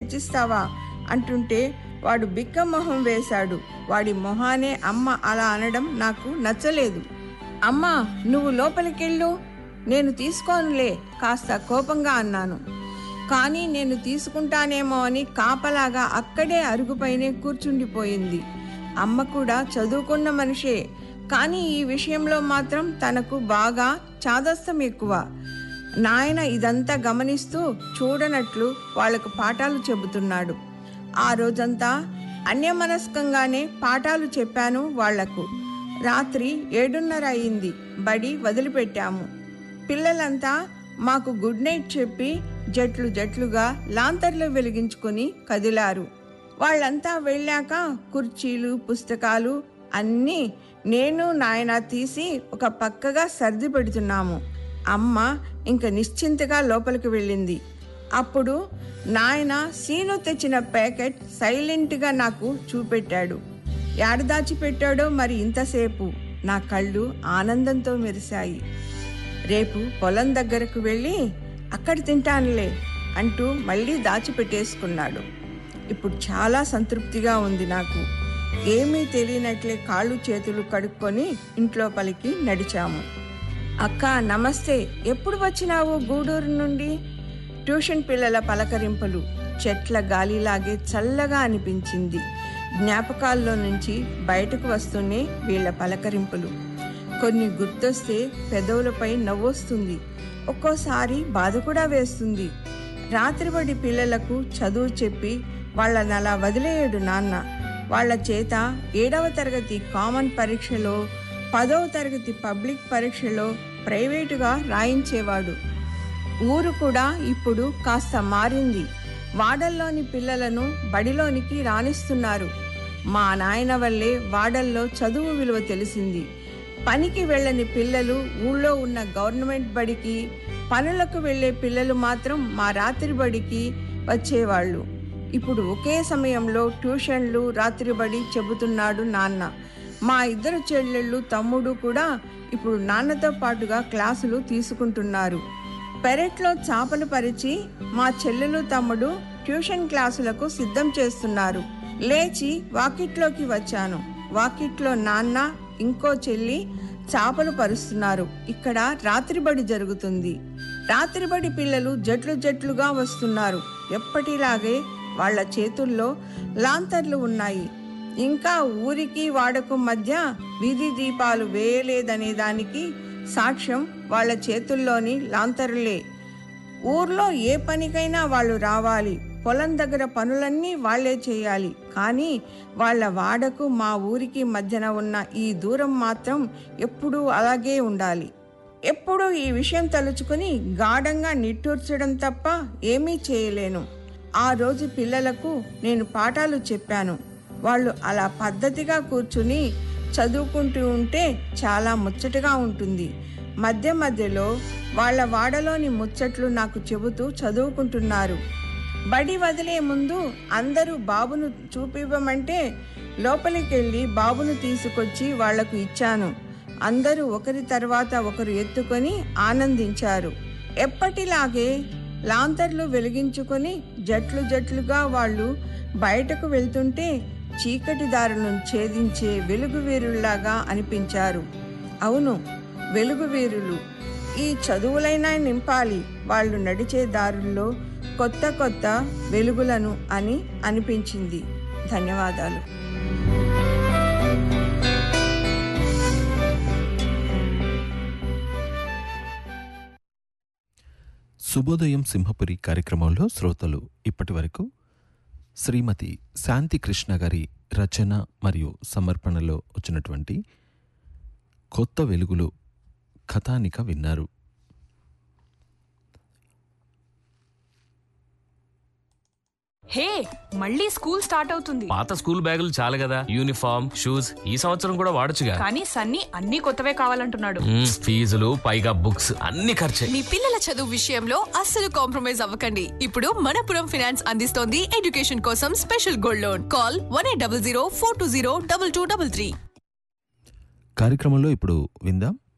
తెచ్చిస్తావా అంటుంటే వాడు బిక్క మొహం వేశాడు వాడి మొహానే అమ్మ అలా అనడం నాకు నచ్చలేదు అమ్మా నువ్వు లోపలికెళ్ళు నేను తీసుకోనులే కాస్త కోపంగా అన్నాను కానీ నేను తీసుకుంటానేమో అని కాపలాగా అక్కడే అరుగుపైనే కూర్చుండిపోయింది అమ్మ కూడా చదువుకున్న మనిషే కానీ ఈ విషయంలో మాత్రం తనకు బాగా చాదస్తం ఎక్కువ నాయన ఇదంతా గమనిస్తూ చూడనట్లు వాళ్లకు పాఠాలు చెబుతున్నాడు ఆ రోజంతా అన్యమనస్కంగానే పాఠాలు చెప్పాను వాళ్లకు రాత్రి ఏడున్నర అయింది బడి వదిలిపెట్టాము పిల్లలంతా మాకు గుడ్ నైట్ చెప్పి జట్లు జట్లుగా లాంతర్లు వెలిగించుకుని కదిలారు వాళ్ళంతా వెళ్ళాక కుర్చీలు పుస్తకాలు అన్నీ నేను నాయన తీసి ఒక పక్కగా సర్ది పెడుతున్నాము అమ్మ ఇంక నిశ్చింతగా లోపలికి వెళ్ళింది అప్పుడు నాయన సీను తెచ్చిన ప్యాకెట్ సైలెంట్గా నాకు చూపెట్టాడు ఏడదాచి పెట్టాడో మరి ఇంతసేపు నా కళ్ళు ఆనందంతో మెరిశాయి రేపు పొలం దగ్గరకు వెళ్ళి అక్కడ తింటానులే అంటూ మళ్ళీ దాచిపెట్టేసుకున్నాడు ఇప్పుడు చాలా సంతృప్తిగా ఉంది నాకు ఏమీ తెలియనట్లే కాళ్ళు చేతులు కడుక్కొని ఇంట్లో పలికి నడిచాము అక్క నమస్తే ఎప్పుడు వచ్చినావు గూడూరు నుండి ట్యూషన్ పిల్లల పలకరింపులు చెట్ల గాలిలాగే చల్లగా అనిపించింది జ్ఞాపకాల్లో నుంచి బయటకు వస్తూనే వీళ్ళ పలకరింపులు కొన్ని గుర్తొస్తే పెదవులపై నవ్వొస్తుంది ఒక్కోసారి బాధ కూడా వేస్తుంది రాత్రిబడి పిల్లలకు చదువు చెప్పి వాళ్ళని అలా వదిలేయడు నాన్న వాళ్ళ చేత ఏడవ తరగతి కామన్ పరీక్షలో పదవ తరగతి పబ్లిక్ పరీక్షలో ప్రైవేటుగా రాయించేవాడు ఊరు కూడా ఇప్పుడు కాస్త మారింది వాడల్లోని పిల్లలను బడిలోనికి రాణిస్తున్నారు మా నాయన వల్లే వాడల్లో చదువు విలువ తెలిసింది పనికి వెళ్ళని పిల్లలు ఊళ్ళో ఉన్న గవర్నమెంట్ బడికి పనులకు వెళ్ళే పిల్లలు మాత్రం మా రాత్రి బడికి వచ్చేవాళ్ళు ఇప్పుడు ఒకే సమయంలో ట్యూషన్లు రాత్రిబడి చెబుతున్నాడు నాన్న మా ఇద్దరు చెల్లెళ్ళు తమ్ముడు కూడా ఇప్పుడు నాన్నతో పాటుగా క్లాసులు తీసుకుంటున్నారు పెరట్లో చాపలు పరిచి మా చెల్లెలు తమ్ముడు ట్యూషన్ క్లాసులకు సిద్ధం చేస్తున్నారు లేచి వాకిట్లోకి వచ్చాను వాకిట్లో నాన్న ఇంకో చెల్లి చాపలు పరుస్తున్నారు ఇక్కడ రాత్రిబడి జరుగుతుంది రాత్రిబడి పిల్లలు జట్లు జట్లుగా వస్తున్నారు ఎప్పటిలాగే వాళ్ళ చేతుల్లో లాంతర్లు ఉన్నాయి ఇంకా ఊరికి వాడకు మధ్య వీధి దీపాలు వేయలేదనే దానికి సాక్ష్యం వాళ్ళ చేతుల్లోని లాంతరులే ఊర్లో ఏ పనికైనా వాళ్ళు రావాలి పొలం దగ్గర పనులన్నీ వాళ్లే చేయాలి కానీ వాళ్ళ వాడకు మా ఊరికి మధ్యన ఉన్న ఈ దూరం మాత్రం ఎప్పుడూ అలాగే ఉండాలి ఎప్పుడూ ఈ విషయం తలుచుకుని గాఢంగా నిట్టూర్చడం తప్ప ఏమీ చేయలేను ఆ రోజు పిల్లలకు నేను పాఠాలు చెప్పాను వాళ్ళు అలా పద్ధతిగా కూర్చుని చదువుకుంటూ ఉంటే చాలా ముచ్చటగా ఉంటుంది మధ్య మధ్యలో వాళ్ళ వాడలోని ముచ్చట్లు నాకు చెబుతూ చదువుకుంటున్నారు బడి వదిలే ముందు అందరూ బాబును చూపివ్వమంటే లోపలికి వెళ్ళి బాబును తీసుకొచ్చి వాళ్లకు ఇచ్చాను అందరూ ఒకరి తర్వాత ఒకరు ఎత్తుకొని ఆనందించారు ఎప్పటిలాగే లాంతర్లు వెలిగించుకొని జట్లు జట్లుగా వాళ్ళు బయటకు వెళ్తుంటే చీకటి దారులను ఛేదించే వెలుగు వీరుల్లాగా అనిపించారు అవును వెలుగు వీరులు ఈ చదువులైనా నింపాలి వాళ్ళు నడిచే దారుల్లో కొత్త కొత్త వెలుగులను అని అనిపించింది ధన్యవాదాలు శుభోదయం సింహపురి కార్యక్రమంలో శ్రోతలు ఇప్పటి వరకు శ్రీమతి శాంతి కృష్ణ గారి రచన మరియు సమర్పణలో వచ్చినటువంటి కొత్త వెలుగులు కథానిక విన్నారు హే మళ్ళీ స్కూల్ స్టార్ట్ అవుతుంది పాత స్కూల్ బ్యాగులు చాలు కదా యూనిఫామ్ షూస్ ఈ సంవత్సరం కూడా వాడొచ్చుగా కానీ సన్నీ అన్ని కొత్తవే కావాలంటున్నాడు మ్మ్, ఫీజులు పైగా బుక్స్ అన్ని ఖర్చే మీ పిల్లల చదువు విషయంలో అస్సలు కాంప్రమైజ్ అవ్వకండి ఇప్పుడు మనపురం ఫైనాన్స్ అందిస్తోంది ఎడ్యుకేషన్ కోసం special gold loan call one eight double zero four two zero double two double three కార్యక్రమంలో ఇప్పుడు విందాం